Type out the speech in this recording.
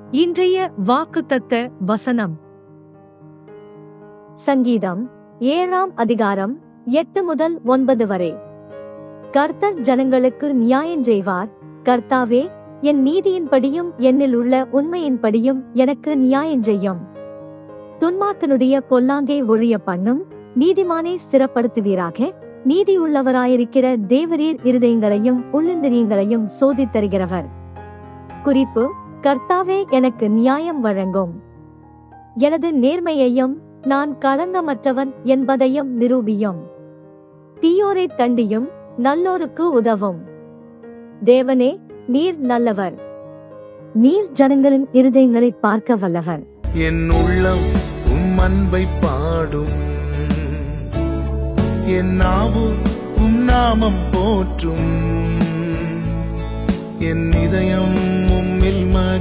இன்றைய வாக்குத்தத்த வசனம் சங்கீதம் ஏழாம் அதிகாரம் எட்டு முதல் ஒன்பது வரை கர்த்தர் ஜனங்களுக்கு நியாயம் செய்வார் கர்த்தாவே என் நீதியின்படியும் என்னில் உள்ள உண்மையின்படியும் எனக்கு நியாயம் செய்யும் துன்மார்க்கனுடைய பொல்லாங்கை ஒழிய பண்ணும் நீதிமானை ஸ்திரப்படுத்துவீராக நீதியுள்ளவராயிருக்கிற தேவரீர் இருதயங்களையும் உள்ளிந்திரியங்களையும் சோதித்தருகிறவர் குறிப்பு கர்த்தாவே எனக்கு நியாயம் வழங்கும் எனது நேர்மையையும் நான் களங்கமற்றவன் என்பதையும் நிரூபியும் தீயோரை தண்டியும் நல்லோருக்கு உதவும் தேவனே நீர் நல்லவர் நீர் ஜனங்களின் இருதயங்களை பார்க்க வல்லவர் என் உள்ளம் உம் அன்பை பாடும் என் நாவு உம் நாமம் போற்றும் என் இதயம் உம்மில் ம